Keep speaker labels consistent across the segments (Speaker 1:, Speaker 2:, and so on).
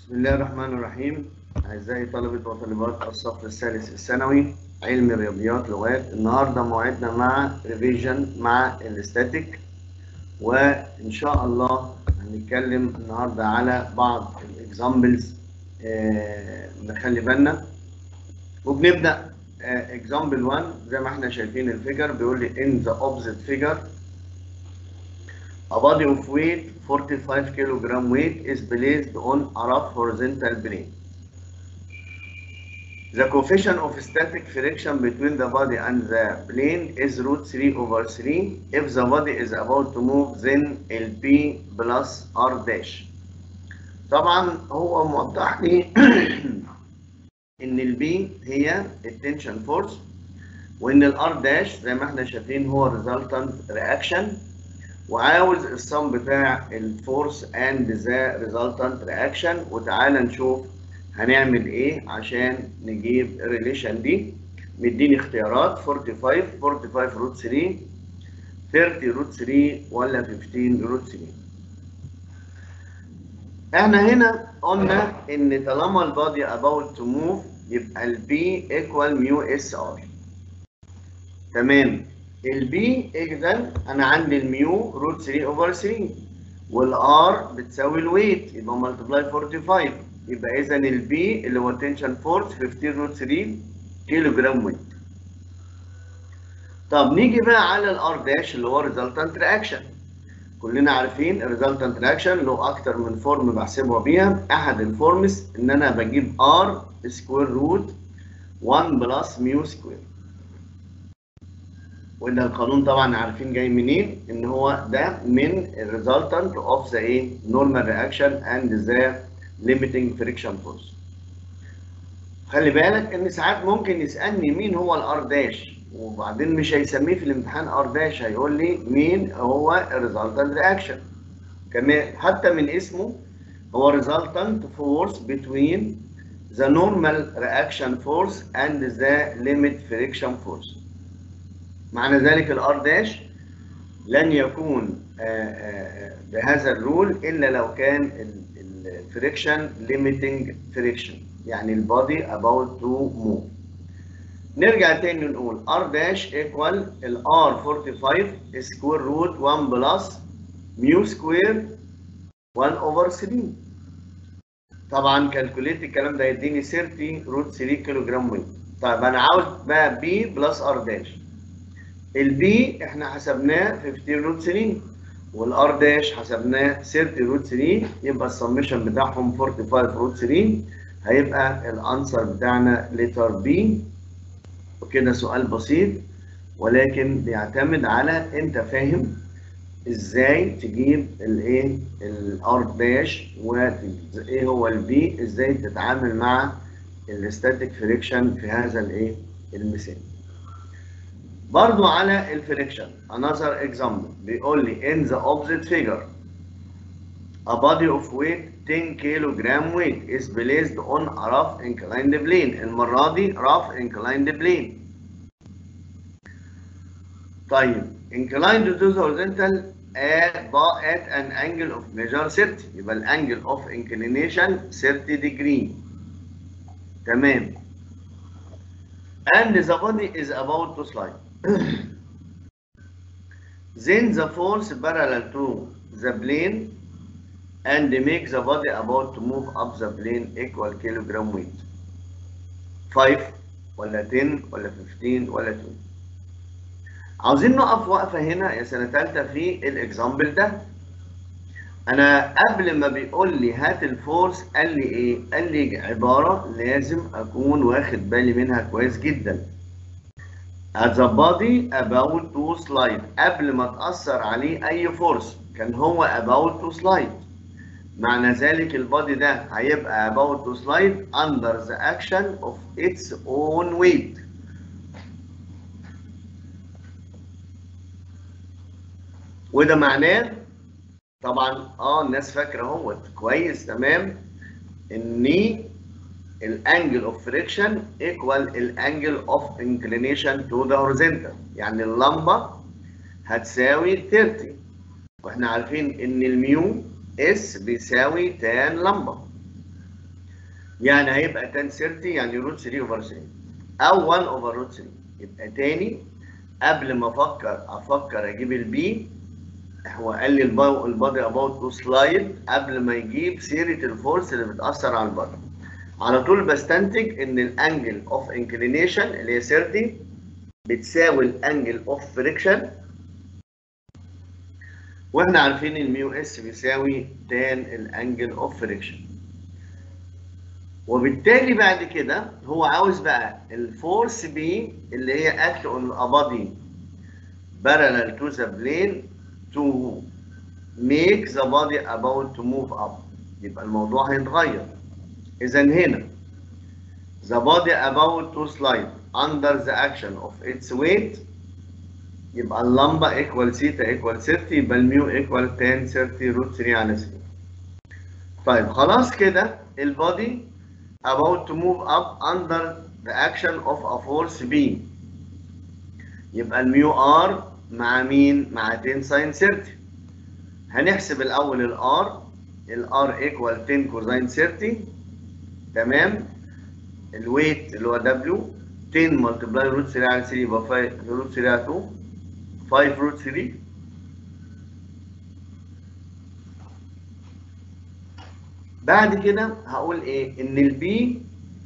Speaker 1: بسم الله الرحمن الرحيم أعزائي طلبة وطالبات الصف الثالث الثانوي علم الرياضيات لغات النهارده موعدنا مع ريفيجن مع الاستاتيك وإن شاء الله هنتكلم النهارده على بعض الاكزامبلز نخلي بالنا وبنبدأ اكزامبل 1 زي ما احنا شايفين الفيجر بيقول لي in the opposite figure A body of weight 45 kilogram weight is placed on a rough horizontal plane. The coefficient of static friction between the body and the plane is root 3 over 3. If the body is about to move then LP plus R dash. طبعا هو موضح لي ان البي هي التنشن فورس وان الار داش زي ما احنا شايفين هو resultant reaction وعاوز الصم بتاع الفورس اند ذا ريزلتنت رياكشن وتعالى نشوف هنعمل ايه عشان نجيب الريليشن دي مديني اختيارات 45 45 روت 3 30 روت 3 ولا 15 روت 3 احنا هنا قلنا ان طالما البادي about to move يبقى البي ايكوال ميو اس ار تمام البي اذا انا عندي الميو روت 3 اوفر 3 والار بتساوي الويت يبقى ملتبلاي 45 يبقى اذا البي اللي هو تنشن فورس 15 روت 3 كيلو جرام ويت طب نيجي بقى على الار داش اللي هو ريزلتنت رياكشن كلنا عارفين الريزلتنت رياكشن له اكتر من فورم بحسبها بيها احد الفورمز ان انا بجيب ار سكوير روت 1 بلس ميو سكوير وده القانون طبعا عارفين جاي منين ان هو ده من الريزلتنت اوف ذا ايه نورمال رياكشن اند ذا ليميتنج فريكشن فورس خلي بالك ان ساعات ممكن يسالني مين هو الار داش وبعدين مش هيسميه في الامتحان ار داش هيقول لي مين هو الريزلتنت رياكشن كمان حتى من اسمه هو resultant force between the normal reaction force and the limit friction force معنى ذلك الار داش لن يكون بهذا الرول الا لو كان الفريكشن ليميتنج فريكشن يعني البادي about to move نرجع تاني نقول ار داش ايكوال الار 45 سكوير روت 1 بلس ميو سكوير 1 اوفر 3 طبعا كالكوليت الكلام ده يديني 30 روت 3 كيلو جرام ويت طيب انا عاوز بقى بي بلس ار داش البي احنا حسبناه 15 روت 3 والار داش حسبناه 30 روت 3 يبقى السمشن بتاعهم 45 روت 3 هيبقى الانسر بتاعنا لتر بي وكده سؤال بسيط ولكن بيعتمد على انت فاهم ازاي تجيب الايه الار داش وايه هو البي ازاي تتعامل مع الاستاتيك فريكشن في هذا الايه المثال برضو على الفريكشن another example بيقول لي in the opposite figure a body of weight 10 kilogram weight is placed on a rough inclined plane المرة دي rough inclined plane طيب inclined to the horizontal at, at an angle of measure 30 يبقى الانجل of inclination 30 degree تمام and the body is about to slide then the force parallel to the plane and make the body about to move up the plane equal kilogram weight 5 ولا 10 ولا 15 ولا 20 عاوزين نقف وقفه هنا يا سنه ثالثه في الاكزامبل ده انا قبل ما بيقول لي هات الفورس قال لي ايه قال لي عباره لازم اكون واخد بالي منها كويس جدا at the body about to slide قبل ما تأثر عليه أي فورس كان هو about to slide معنى ذلك البادي ده هيبقى about to slide under the action of its own weight وده معناه طبعا اه الناس فاكره اهوت كويس تمام ان الانجل اوف فريكشن ايكوال الانجل اوف انكلينيشن تو ذا هوريزونتال يعني اللمبه هتساوي 30 واحنا عارفين ان الميو اس بيساوي تان لمبه يعني هيبقى tan 30 يعني روت 3 اوفر 3 او 1 اوفر روت 3 يبقى تاني قبل ما افكر افكر اجيب البي هو قال لي البادي اباوت تو سلايد قبل ما يجيب سيره الفورس اللي بتاثر على البادي على طول بستنتج ان الانجل اوف انكلينيشن اللي هي 30 بتساوي الانجل اوف فريكشن واحنا عارفين الميو اس بيساوي تان الانجل اوف فريكشن وبالتالي بعد كده هو عاوز بقى الفورس بي اللي هي اكت اون ابادي parallel to the plane to make the body about to move up يبقى الموضوع هيتغير اذا هنا the body about to slide under the action of its weight يبقى اللمبة equal theta equal 30 يبقى الميو equal tan 30 روت 3 على 3 طيب خلاص كده البادي about to move up under the action of a force B يبقى الميو ار مع مين؟ مع 10 ساين 30 هنحسب الأول الار الار ايكوال 10 كوزين 30 تمام الويت اللي هو دبليو 10 ملتبلاي روت 3 على 3 يبقى 5 روت 3 على 2 5 روت 3 بعد كده هقول ايه ان البي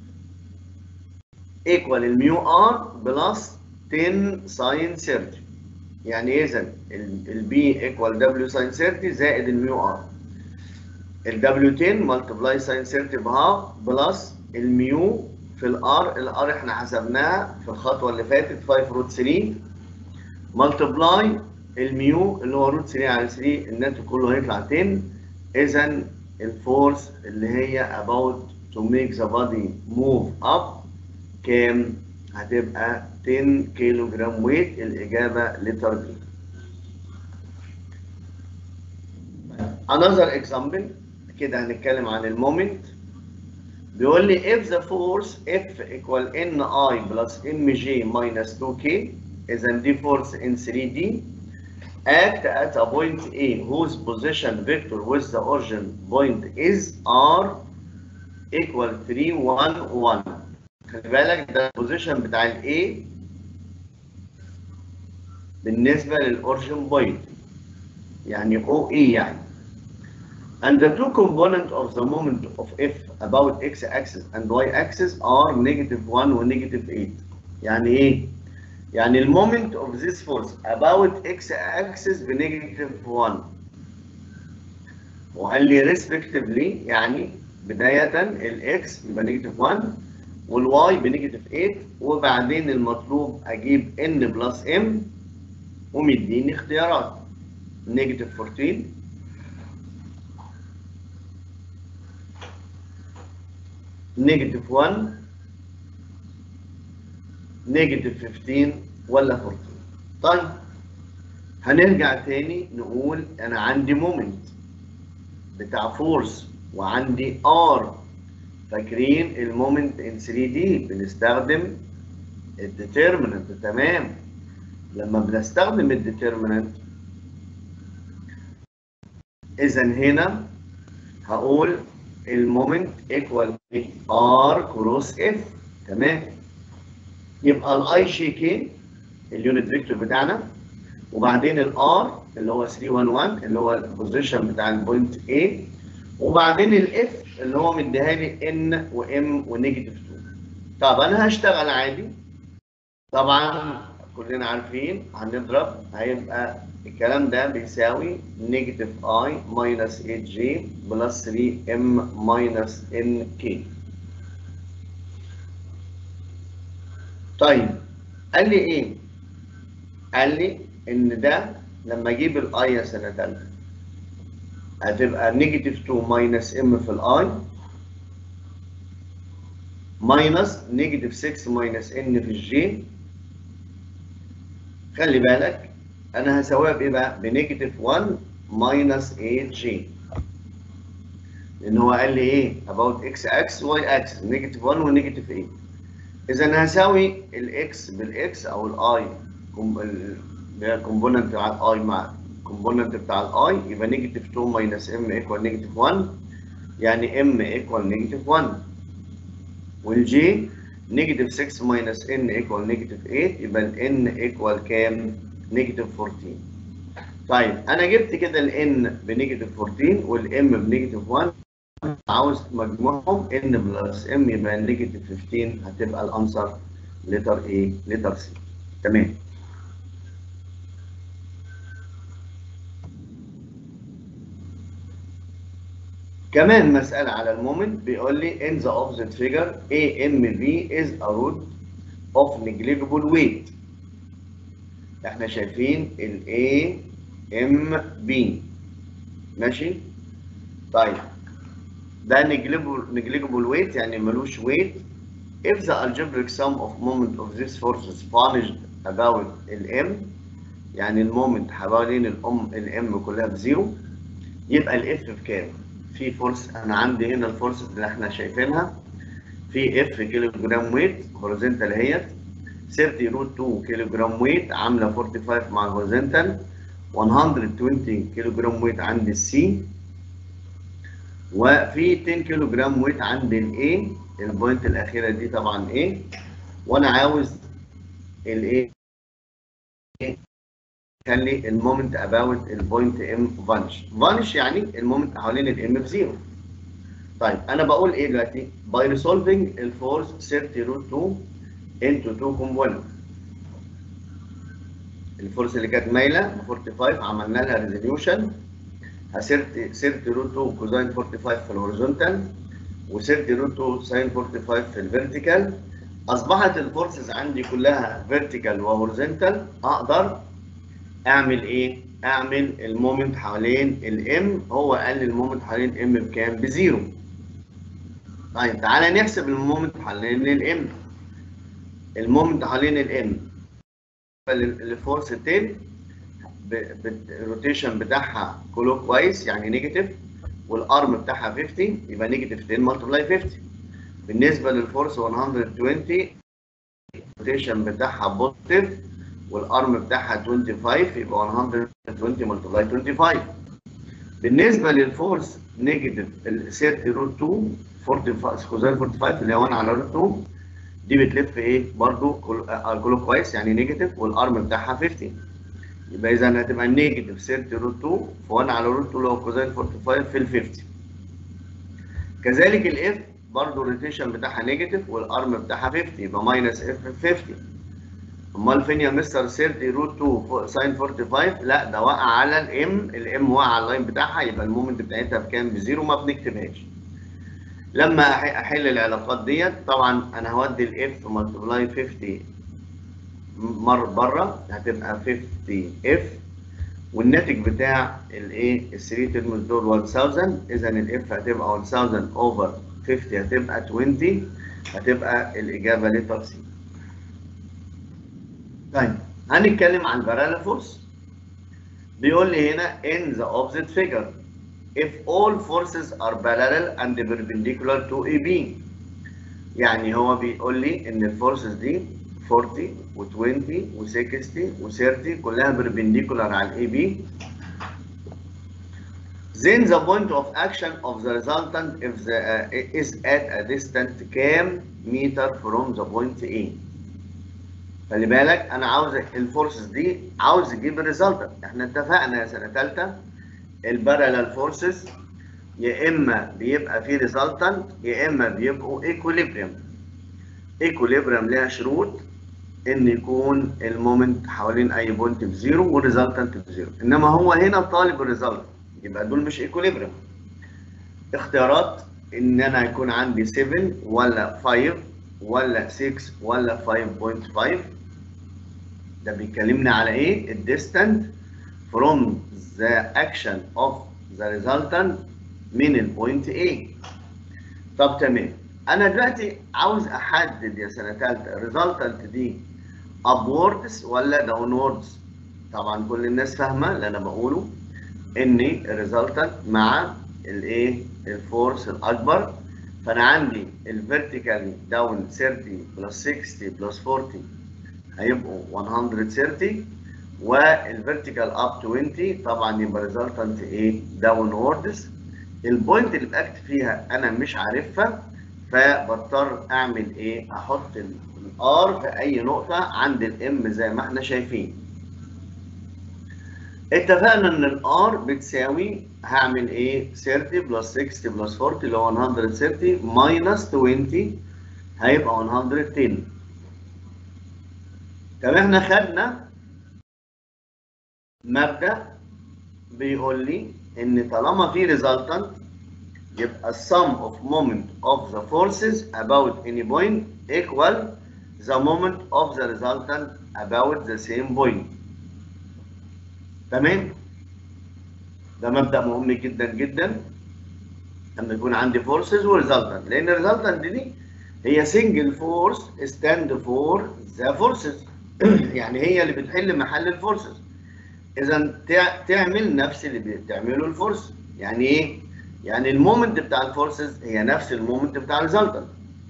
Speaker 1: ايكوال الميو ار بلس 10 ساين 30 يعني اذا البي ايكوال دبليو ساين 30 زائد الميو ار الدبليو 10 ملتبلاي ساين 30 بهاف بلس الميو في الار الار احنا حسبناها في الخطوه اللي فاتت 5 روت 3 ملتبلاي الميو اللي هو روت 3 على 3 الناتج كله هيطلع 10 اذا الفورس اللي هي about to make the body move up كام؟ هتبقى 10 كيلو جرام ويت الإجابة لتر بي. Another example كده هنتكلم عن المومنت بيقول لي if the force F equal Ni plus Mg minus 2K إذا دي force in 3D act at a point A whose position vector with the origin point is R equal 3 1 1 خلي بالك ده البوزيشن بتاع ال A بالنسبة للأورجن بوينت يعني OA يعني and the two components of the moment of F about X axis and Y axis are negative 1 و negative 8 يعني إيه؟ يعني المومنت اوف ذيس فورس about x axis بنيجاتيف 1 وقال لي ريسبكتيفلي يعني بداية الاكس يبقى نيجاتيف 1 والواي بنيجاتيف 8 وبعدين المطلوب اجيب ان بلس ام ومديني اختيارات نيجاتيف 14 نيجاتيف 1 نيجاتيف 15 ولا 14 طيب هنرجع تاني نقول انا عندي مومنت بتاع فورس وعندي ار فاكرين المومنت ان 3 دي بنستخدم الديترمينانت تمام لما بنستخدم الديترمينانت اذا هنا هقول المومنت ايكوال ار كروس اف تمام يبقى الاي جي كي اليونت فيكتور بتاعنا وبعدين الار اللي هو 311 اللي هو البوزيشن بتاع البوينت A وبعدين الاف اللي هو مديها لي ان وام ونيجاتيف 2 طب انا هشتغل عادي طبعا كلنا عارفين هنضرب هيبقى الكلام ده بيساوي نيجاتيف اي ماينس 8 جي بلس 3 ام ماينس ان كي طيب قال لي ايه؟ قال لي ان ده لما اجيب الاي سنه ثالثه هتبقى نيجاتيف 2 ماينس ام في الاي ماينس نيجاتيف 6 ماينس ان في الجي خلي بالك انا هساويها بايه بقى؟ بنيجاتيف 1 ماينس 8 جي لان هو قال لي ايه؟ about x اكس y اكس نيجاتيف 1 ونيجاتيف 8 اذا هساوي الاكس بالاكس او الاي الكومبوننت بتاع الاي مع الكومبوننت بتاع الاي يبقى نيجاتيف 2 ماينس ام ايكوال نيجاتيف 1 يعني ام ايكوال نيجاتيف 1 والجي نيجاتيف 6 ماينس ان ايكوال نيجاتيف 8 يبقى الان ايكوال كام؟ نيجاتيف 14 طيب انا جبت كده الان بنيجاتيف 14 والام بنيجاتيف 1 عاوز مجموعهم ان بلس ام يبقى نيجاتيف 15 هتبقى الانسر لتر ايه؟ لتر سي تمام كمان مسألة على المومنت بيقول لي in the opposite figure AMV is a root of negligible weight احنا شايفين ال AMB ماشي طيب ده negligible negligible weight يعني ملوش weight if the algebraic sum of moment of this forces punished about ال M يعني المومنت حوالين الام الام كلها بزيرو يبقى الاف بكام؟ في فورس انا عندي هنا الفورس اللي احنا شايفينها في اف كيلو جرام ويت هوريزونتال اهيت 30 روت 2 كيلو جرام ويت عامله 45 مع الهوريزونتال 120 كيلو جرام ويت عند السي وفي 10 كيلو جرام ويت عند الاي البوينت الاخيره دي طبعا ايه وانا عاوز الايه كان لي المومنت اباوت البوينت ام فانش فانش يعني المومنت حوالين الام بزيرو طيب انا بقول ايه دلوقتي باي ريسولفينج الفورس 30 روت 2 انتو 2 كومبوننت الفورس اللي كانت مايله ب 45 عملنا لها ريزوليوشن 30 روت 2 كوزاين 45 في الهوريزونتال و30 روت 2 ساين 45 في الفيرتيكال اصبحت الفورسز عندي كلها فيرتيكال وهوريزونتال اقدر اعمل ايه؟ اعمل المومنت حوالين الام هو قال لي المومنت حوالين الام بكام؟ بزيرو. طيب تعالى نحسب المومنت حوالين الام. المومنت حوالين الام الفورس 10 الروتيشن بتاعها كلوك كويس يعني نيجاتيف والارم بتاعها 50 يبقى نيجاتيف 10 ملتبلاي 50 بالنسبه للفورس 120 الروتيشن بتاعها بوزيتيف والارم بتاعها 25 يبقى 120 ملتبلاي 25 بالنسبه للفورس نيجاتيف ال 30 روت 2 45 سكوزير 45 اللي هو 1 على روت 2 دي بتلف ايه برضو كله كويس يعني نيجاتيف والارم بتاعها 50 يبقى اذا هتبقى نيجاتيف 30 روت 2 في 1 على روت 2 اللي هو كوزين 45 في ال 50 كذلك الاف برضو الروتيشن بتاعها نيجاتيف والارم بتاعها 50 يبقى ماينس اف 50 امال فين يا مستر 30 روت 2 ساين 45 لا ده واقع على الام الام واقع على اللاين بتاعها يبقى المومنت بتاعتها بكام بزيرو ما بنكتبهاش لما احل العلاقات ديت طبعا انا هودي الاف ملتبلاي 50 مر بره هتبقى 50 اف والناتج بتاع الايه ال 3 ترمز دول 1000 اذا الاف هتبقى 1000 اوفر 50 هتبقى 20 هتبقى الاجابه لتر سي طيب هنتكلم عن البارالل فورس بيقول لي هنا in the opposite figure if all forces are parallel and perpendicular to AB يعني هو بيقول لي ان الفورسز دي 40 و20 و60 و30 كلها perpendicular على AB then the point of action of the resultant if the, uh, is at a distance كام meter from the point A خلي بالك انا عاوز الفورسز دي عاوز اجيب الريزلت احنا اتفقنا يا سنه ثالثه البارالل فورسز يا اما بيبقى في ريزلتنت يا اما بيبقوا ايكوليبريم ايكوليبريم ليها شروط ان يكون المومنت حوالين اي بوينت بزيرو والريزلتنت بزيرو انما هو هنا طالب الريزلت يبقى دول مش ايكوليبريم اختيارات ان انا يكون عندي 7 ولا 5 ولا 6 ولا 5.5 ده بيكلمنا على ايه الديستانت from the action of the resultant من البوينت A طب تمام انا دلوقتي عاوز احدد يا سنه ثالثه الريزلتنت دي upwards ولا downwards طبعا كل الناس فاهمه اللي انا بقوله ان الريزلتنت مع الايه الفورس الاكبر فانا عندي الفيرتيكال داون 30 بلس 60 بلس 40 هيبقوا 130 والفيرتيكال اب 20 طبعا يبقى ريزلتنت ايه داون ووردز البوينت اللي باكت فيها انا مش عارفها فبضطر اعمل ايه احط الار في اي نقطه عند الام زي ما احنا شايفين اتفقنا ان الار بتساوي هعمل ايه 30 بلس 60 بلس 40 اللي هو 130 ماينس 20 هيبقى 110 طب احنا خدنا مبدا بيقول لي ان طالما في resultant يبقى sum of moment of the forces about any point equal the moment of the resultant about the same point تمام ده مبدا مهم جدا جدا لما يكون عندي forces وريزلتنت لان الريزلتنت دي هي single force stand for the forces يعني هي اللي بتحل محل الفورسز اذا تعمل نفس اللي بتعمله الفورس يعني ايه يعني المومنت بتاع الفورسز هي نفس المومنت بتاع الريزلتنت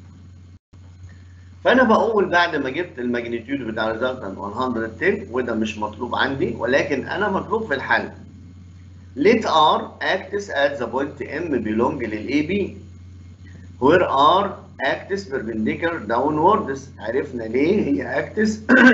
Speaker 1: فانا بقول بعد ما جبت الماجنتيود بتاع الريزلتنت 110 وده مش مطلوب عندي ولكن انا مطلوب في الحل let r acts at the point m belong للاي بي where r acts perpendicular downwards عرفنا ليه هي acts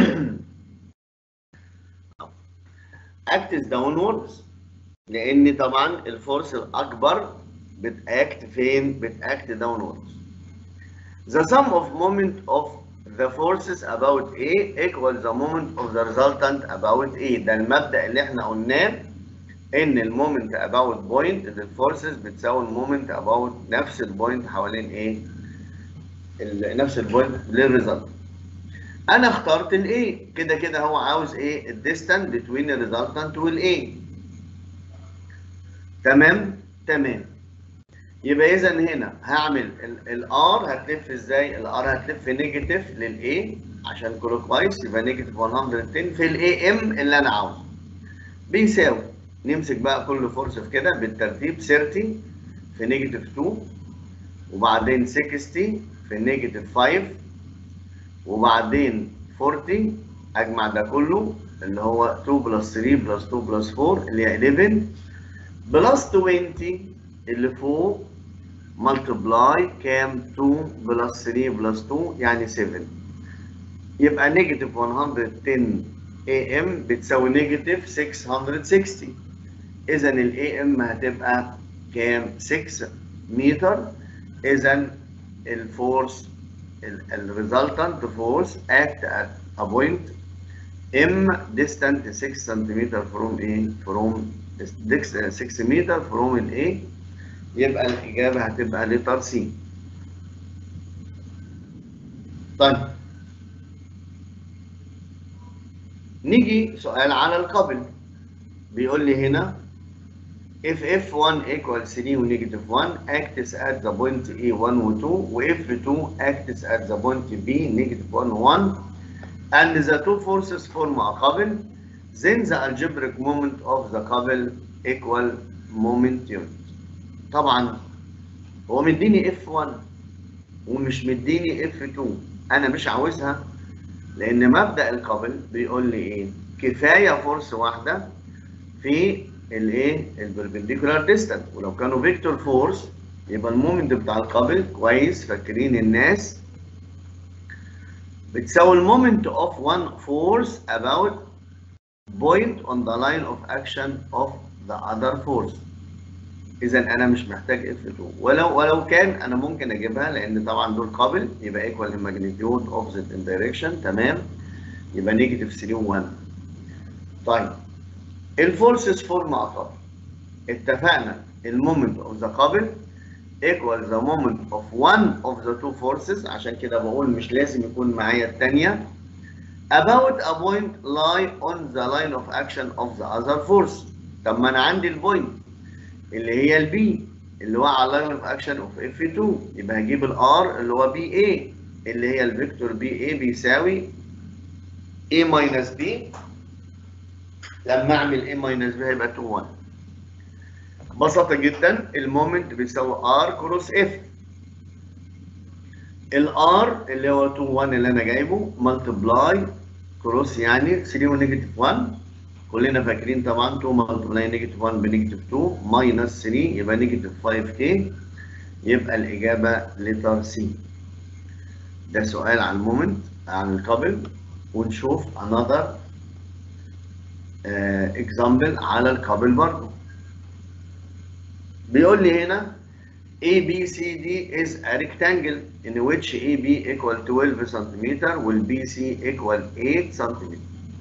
Speaker 1: acts downwards لان طبعا الفورس الاكبر بتاكت فين بتاكت downwards the sum of moment of the forces about A equals the moment of the resultant about A ده المبدأ اللي احنا قلناه ان المومنت about point الفورسز بتساوي المومنت about نفس البوينت حوالين ايه نفس البوينت للريزلت انا اخترت الاي كده كده هو عاوز ايه الديستانس بتوين الريزلتنت والاي تمام تمام يبقى اذا هنا هعمل الار هتلف ازاي الار هتلف نيجاتيف للاي عشان كلوك وايز يبقى نيجاتيف 110 في الاي ام اللي انا عاوزه بيساوي نمسك بقى كل فورس في كده بالترتيب 30 في نيجاتيف 2 وبعدين 60 في نيجاتيف 5 وبعدين 40 اجمع ده كله اللي هو 2 بلس 3 بلس 2 بلس 4 اللي هي 11 بلس 20 اللي فوق ملتبلاي كام 2 بلس 3 بلس 2 يعني 7 يبقى نيجاتيف 110 اي ام بتساوي نيجاتيف 660 اذا الاي ام هتبقى كام 6 متر اذا الفورس الريزلتنت فورس act at a point m distant 6 cm from a from 6 متر from ال A يبقى الإجابة هتبقى لتر سي. طيب نيجي سؤال على القبل بيقول لي هنا if f1 equals 3 و negative 1 acts at the point A 1 و 2 و f2 acts at the point B negative 1 و 1 and the two forces form a couple then the algebraic moment of the couple equal moment unit طبعا هو مديني F1 ومش مديني F2 انا مش عاوزها لان مبدا القبل بيقول لي ايه كفايه فورس واحده في الايه البربنديكولار ديستانس ولو كانوا فيكتور فورس يبقى المومنت بتاع القبل كويس فاكرين الناس بتساوي المومنت اوف one force about point on the line of action of the other force اذا انا مش محتاج F2 ولو ولو كان انا ممكن اجيبها لان طبعا دول قابل يبقى ايكوال الماجنتيود اوبزيت ان دايركشن تمام يبقى نيجاتيف 3 1 طيب الفورسز فورم اقرب اتفقنا المومنت اوف ذا قابل equal the moment of one of the two forces عشان كده بقول مش لازم يكون معايا الثانيه about a point lie on the line of action of the other force طب ما انا عندي البوينت اللي هي البي اللي هو على لاين اوف اكشن اوف اف 2 يبقى هجيب الار اللي هو بي اي اللي هي الفيكتور بي اي بيساوي اي ماينس بي لما اعمل اي ماينس بي هيبقى 2 1 ببساطه جدا المومنت بيساوي ار كروس اف الار اللي هو 2 1 اللي انا جايبه ملتبلاي كروس يعني 3 ونيجاتيف 1 كلنا فاكرين طبعا 2 ملتبلاي نيجاتيف 1 بنيجاتيف 2 ماينس 3 يبقى نيجاتيف 5 كي يبقى الإجابة لتر سي ده سؤال عن المومنت عن الكابل ونشوف another uh, example على الكابل برضه بيقول لي هنا ABCD is a rectangle in which AB equal 12 centimeter while BC equal 8 centimeter.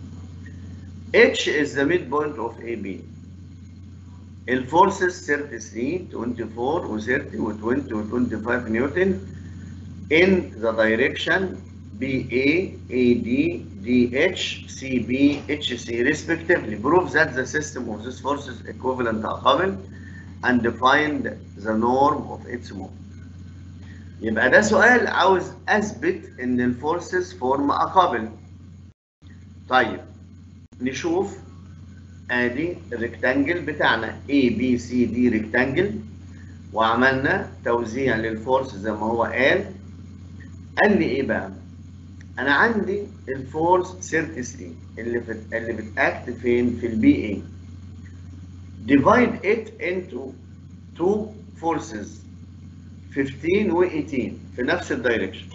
Speaker 1: H is the midpoint of AB. الفورسز 33 24 و 30 و 20 و 25 نيوتن in the direction BA, AD, DH, CB, HC respectively. Prove that the system of these forces equivalent to a couple and find the norm of its moment. يبقى ده سؤال عاوز اثبت ان الفورسز فورم ا كابل. طيب نشوف ادي الريكتانجل بتاعنا A B C D ريكتانجل وعملنا توزيع للفورس زي ما هو قال قال لي ايه بقى؟ انا عندي الفورس 33 اللي في اللي بتاكت فين؟ في البي اي divide it into two forces 15 و 18 في نفس الدايركشن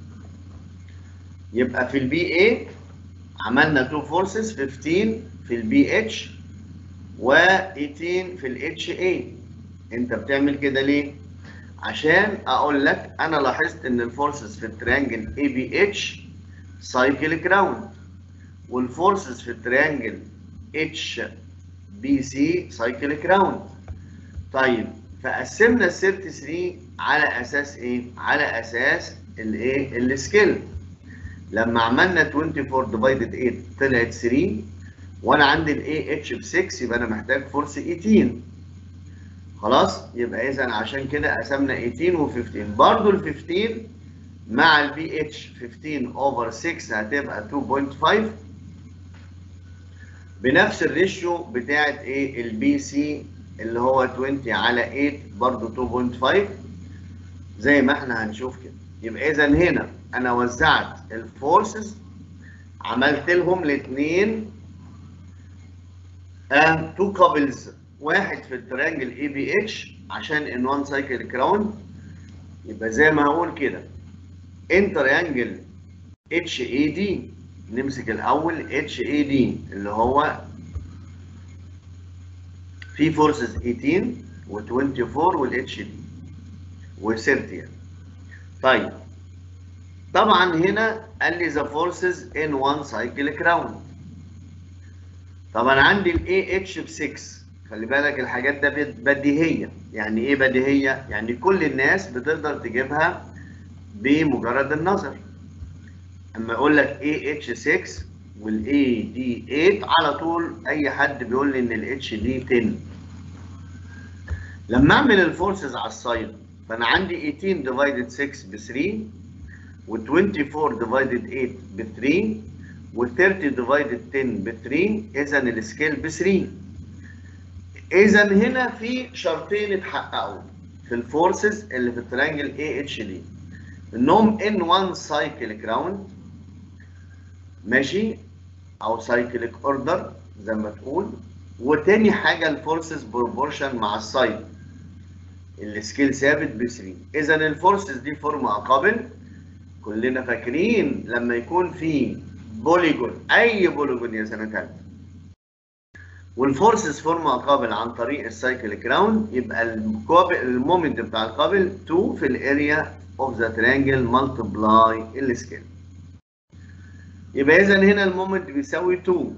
Speaker 1: يبقى في البي اي عملنا two forces 15 في البي اتش و 18 في الاتش اي انت بتعمل كده ليه؟ عشان اقول لك انا لاحظت ان الفورسز في التريانجل اي بي اتش سايكل جراوند والفورسز في التريانجل اتش بي سي سايكل جراوند طيب فقسمنا ال 33 على اساس ايه؟ على اساس الايه؟ السكيل لما عملنا 24 ديفايدد 8 طلعت 3 وانا عندي الاي اتش ب 6 يبقى انا محتاج فورس 18 خلاص يبقى اذا عشان كده قسمنا 18 و 15 برضه ال 15 مع البي اتش 15 اوفر 6 هتبقى 2.5 بنفس الريشيو بتاعت ايه البي سي اللي هو 20 على 8 برضه 2.5 زي ما احنا هنشوف كده يبقى اذا هنا انا وزعت الفورسز عملت لهم الاثنين آه تو كابلز واحد في التريانجل اي بي اتش عشان ان وان سايكل كراون يبقى زي ما هقول كده ان تريانجل اتش اي دي نمسك الاول اتش اي دي اللي هو في فورسز 18 و24 والاتش دي و30 طيب طبعا هنا قال لي ذا فورسز ان وان سايكل كراون طبعا عندي الاي اتش ب 6 خلي بالك الحاجات ده بديهيه يعني ايه بديهيه يعني كل الناس بتقدر تجيبها بمجرد النظر اما اقول لك اي اتش 6 والاي دي 8 على طول اي حد بيقول لي ان الاتش دي 10 لما اعمل الفورسز على السايد فانا عندي 18 ديفايدد 6 ب 3 و24 ديفايدد 8 ب 3 و30 ديفايدد 10 ب 3 اذا السكيل ب 3 اذا هنا في شرطين اتحققوا في الفورسز اللي في التريانجل اي اتش دي انهم ان 1 سايكل جراوند ماشي او سايكليك اوردر زي ما تقول وتاني حاجه الفورسز بروبورشن مع السايد السكيل ثابت ب 3 اذا الفورسز دي فورم قابل كلنا فاكرين لما يكون في بوليجون اي بوليجون يا سنه ثالثه والفورسز فورم قابل عن طريق السايكل جراوند يبقى المومنت بتاع القابل 2 في الاريا اوف ذا تريانجل ملتبلاي السكيل يبقى اذا هنا المومنت بيساوي 2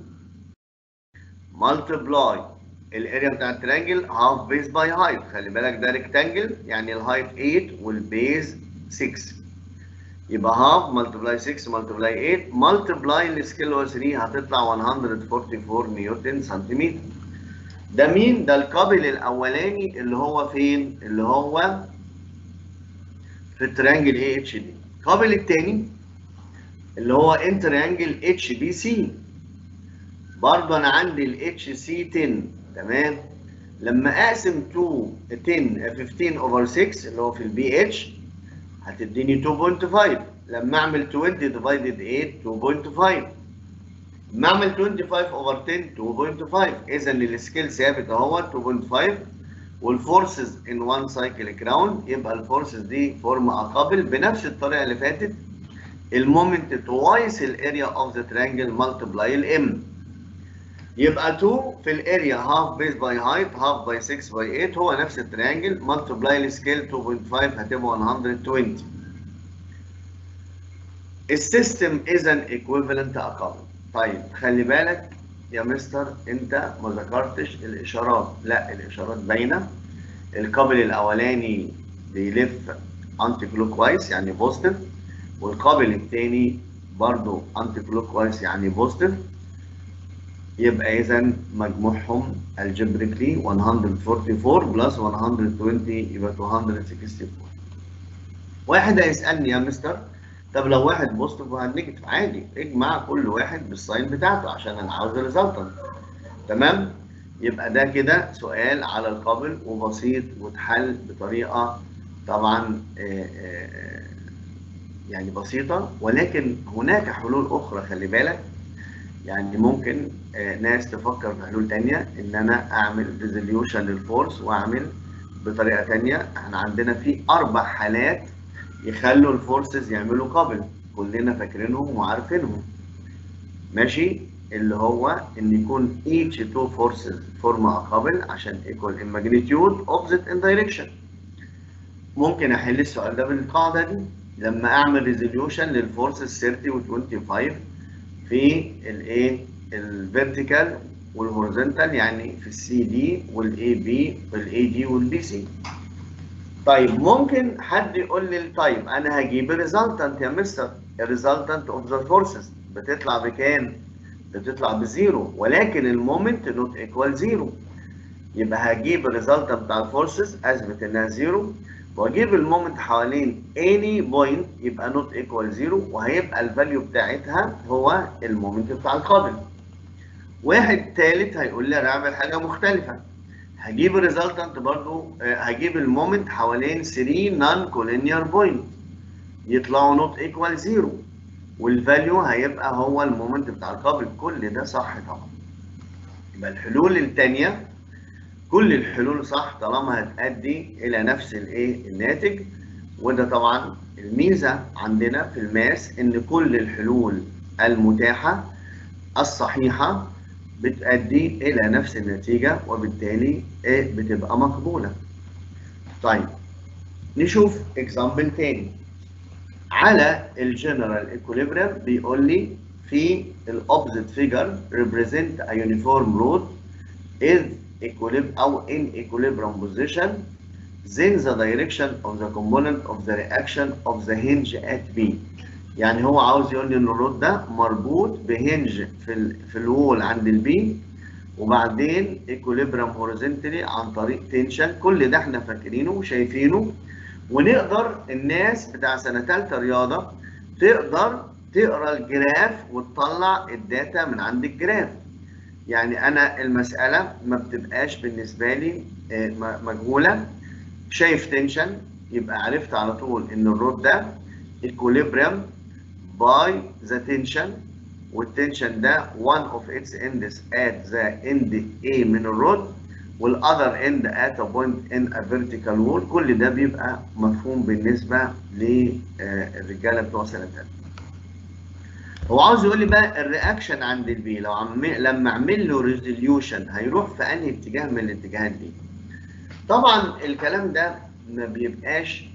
Speaker 1: ملتبلاي الاريا بتاع التريانجل هاف بيز باي هايت خلي بالك ده ريكتانجل يعني الهايت 8 والبيز 6 يبقى هاف ملتبلاي 6 ملتبلاي 8 ملتبلاي السكيل هو 3 هتطلع 144 نيوتن سنتيمتر ده مين؟ ده القابل الاولاني اللي هو فين؟ اللي هو في التريانجل اي اتش دي القابل الثاني اللي هو ان تريانجل اتش بي سي برضه انا عندي الاتش سي 10 تمام لما اقسم 2 10 15 اوفر 6 اللي هو في البي اتش هتديني 2.5 لما اعمل 20 ديفايدد 8 2.5 لما اعمل 25 اوفر 10 2.5 اذا السكيل ثابت اهو 2.5 والفورسز ان وان سايكل جراوند يبقى الفورسز دي فورم اقابل بنفس الطريقه اللي فاتت المومنت توايس الاريا اوف ذا تريانجل ملتبلاي الام يبقى 2 في الاريا هاف بيس باي هايت هاف باي 6 باي 8 هو نفس التريانجل ملتبلاي السكيل 2.5 هتبقى 120 السيستم اذا ايكويفالنت اقابل طيب خلي بالك يا مستر انت ما ذكرتش الاشارات لا الاشارات باينه القابل الاولاني بيلف انتي كلوك وايز يعني بوزيتيف والقابل الثاني برضو انتي كلوك وايز يعني بوزيتيف يبقى اذا مجموعهم الجبريكلي 144 بلس 120 يبقى 264 واحد هيسالني يا مستر طب لو واحد بوزيتيف وواحد نيجاتيف عادي اجمع كل واحد بالساين بتاعته عشان انا عاوز الريزلتنت تمام يبقى ده كده سؤال على القابل وبسيط واتحل بطريقه طبعا آآ آآ يعني بسيطه ولكن هناك حلول اخرى خلي بالك يعني ممكن ناس تفكر في حلول تانية ان انا اعمل ريزوليوشن للفورس واعمل بطريقه تانية احنا عندنا في اربع حالات يخلوا الفورسز يعملوا قابل كلنا فاكرينهم وعارفينهم ماشي اللي هو ان يكون each two forces form a قابل عشان equal in magnitude opposite in direction ممكن احل السؤال ده بالقاعده دي لما اعمل ريزوليوشن للفورسز 30 و 25 في الايه الفيرتيكال والهوريزونتال يعني في السي دي والاي بي والاي دي والبي سي طيب ممكن حد يقول لي طيب انا هجيب الريزلتنت يا مستر الريزلتنت اوف ذا فورسز بتطلع بكام؟ بتطلع بزيرو ولكن المومنت نوت ايكوال زيرو يبقى هجيب الريزلتنت بتاع الفورسز اثبت انها زيرو واجيب المومنت حوالين اني بوينت يبقى نوت ايكوال زيرو وهيبقى الفاليو بتاعتها هو المومنت بتاع القابل واحد ثالث هيقول لي انا اعمل حاجه مختلفه هجيب الريزلتنت برضو هجيب المومنت حوالين 3 نون كولينير بوينت يطلعوا نوت ايكوال زيرو والفاليو هيبقى هو المومنت بتاع القابل كل ده صح طبعا يبقى الحلول الثانيه كل الحلول صح طالما هتؤدي الى نفس الايه الناتج وده طبعا الميزه عندنا في الماس ان كل الحلول المتاحه الصحيحه بتؤدي الى نفس النتيجه وبالتالي ايه بتبقى مقبوله طيب نشوف اكزامبل تاني على الجنرال ايكوليبريم بيقول لي في الاوبزيت فيجر represent a uniform road is equilibrium او in equilibrium position then the direction of the component of the reaction of the hinge at B يعني هو عاوز يقول لي ان الرود ده مربوط بهنج في ال في الوول عند البي وبعدين ايكوليبريم هوريزونتالي عن طريق تنشن كل ده احنا فاكرينه وشايفينه ونقدر الناس بتاع سنه ثالثه رياضه تقدر تقرا الجراف وتطلع الداتا من عند الجراف يعني انا المساله ما بتبقاش بالنسبه لي مجهوله شايف تنشن يبقى عرفت على طول ان الرود ده equilibrium by the tension والتنشن ده one of its ends at the end A من الرود والاذر end at a point in a vertical wall كل ده بيبقى مفهوم بالنسبه للرجاله بتوع سنه ثالثه. هو عاوز يقول لي بقى الرياكشن عند البي لو عم لما اعمل له ريزوليوشن هيروح في انهي اتجاه من الاتجاهات دي؟ طبعا الكلام ده ما بيبقاش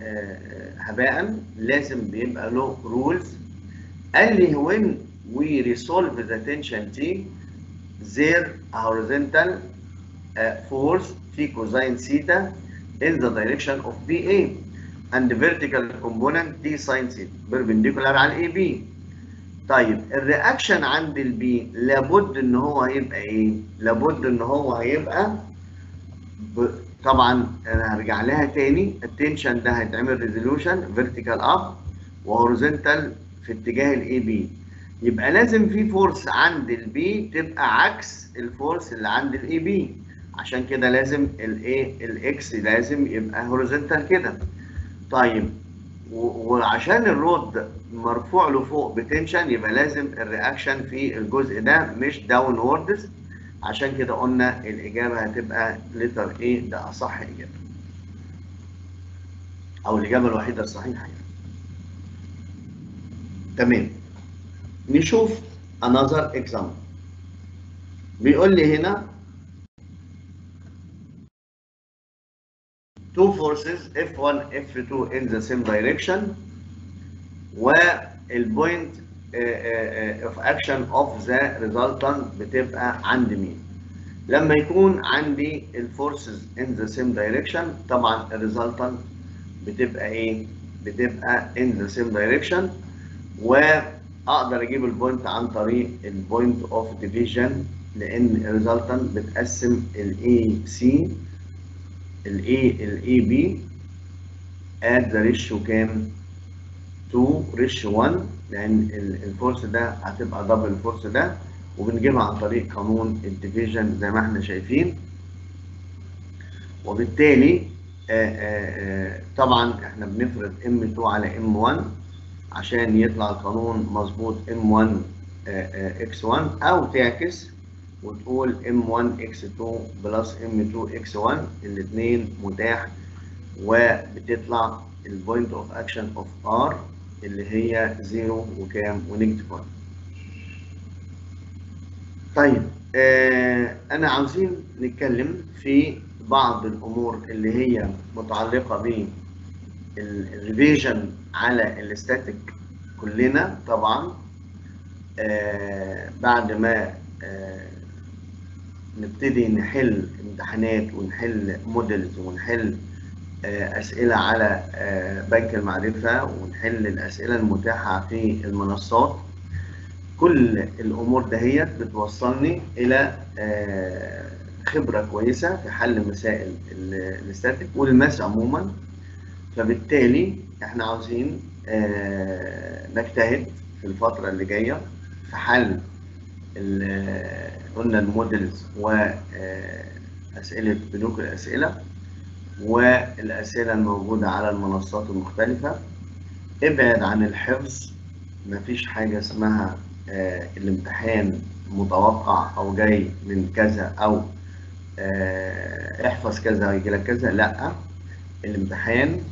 Speaker 1: هباء لازم بيبقى له رولز قال لي when we resolve the tension T there horizontal uh, force في cosine theta in the direction of BA and the vertical component T sin theta perpendicular على ال AB طيب الرياكشن عند البي لابد ان هو هيبقى ايه؟ لابد ان هو هيبقى ب... طبعا انا هرجع لها تاني التنشن ده هيتعمل ريزولوشن فيرتيكال اب وهوريزونتال في اتجاه الاي بي يبقى لازم في فورس عند البي تبقى عكس الفورس اللي عند الاي بي عشان كده لازم الايه الاكس لازم يبقى هوريزونتال كده طيب وعشان الرود مرفوع له فوق بتنشن يبقى لازم الرياكشن في الجزء ده مش داون ووردز عشان كده قلنا الإجابة هتبقى لتر A ده أصح إجابة أو الإجابة الوحيدة الصحيحة يعني. تمام نشوف another example بيقول لي هنا two forces F1 F2 in the same direction والبوينت of action of the resultant بتبقى عند مين لما يكون عندي الفورسز in the same direction طبعا الريزلتنت بتبقى ايه بتبقى in the same direction واقدر اجيب البوينت عن طريق البوينت اوف ديفيجن لان الريزلتنت بتقسم الاي سي الاي الاي بي ات ذا ريشيو كام 2 ريشيو 1 لان الفورس ده هتبقى دبل الفورس ده وبنجيبها عن طريق قانون الديفيجن زي ما احنا شايفين وبالتالي آآ آآ طبعا احنا بنفرض M2 على M1 عشان يطلع القانون مظبوط M1 X1 او تعكس وتقول M1 X2 بلس M2 X1 الاثنين متاح وبتطلع البوينت اوف اكشن اوف R اللي هي 0 وكام ونيجاتيف 1 طيب آه انا عاوزين نتكلم في بعض الامور اللي هي متعلقه بالريفيجن على الاستاتيك كلنا طبعا آه بعد ما آه نبتدي نحل امتحانات ونحل موديلز ونحل أسئلة على بنك المعرفة ونحل الأسئلة المتاحة في المنصات كل الأمور دهيت بتوصلني إلى خبرة كويسة في حل مسائل الاستاتيك والماس عموما فبالتالي احنا عاوزين نجتهد في الفترة اللي جاية في حل قلنا المودلز وأسئلة بنوك الأسئلة والأسئلة الموجودة على المنصات المختلفة ابعد عن الحفظ مفيش حاجة اسمها آه الامتحان متوقع أو جاي من كذا أو آه احفظ كذا ويجي لك كذا لا الامتحان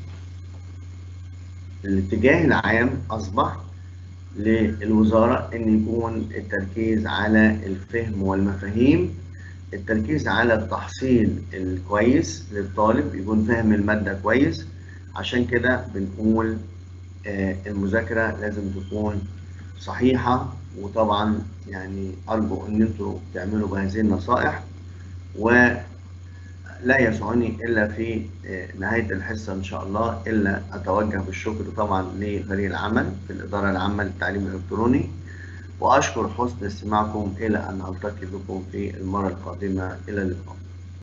Speaker 1: الاتجاه العام أصبح للوزارة أن يكون التركيز على الفهم والمفاهيم التركيز على التحصيل الكويس للطالب يكون فاهم المادة كويس عشان كده بنقول آه المذاكرة لازم تكون صحيحة وطبعا يعني أرجو أن انتوا تعملوا بهذه النصائح ولا يسعني إلا في آه نهاية الحصة إن شاء الله إلا أتوجه بالشكر طبعا لفريق العمل في الإدارة العامة للتعليم الإلكتروني وأشكر حسن استماعكم إلى أن ألتقي بكم في المرة القادمة إلى اللقاء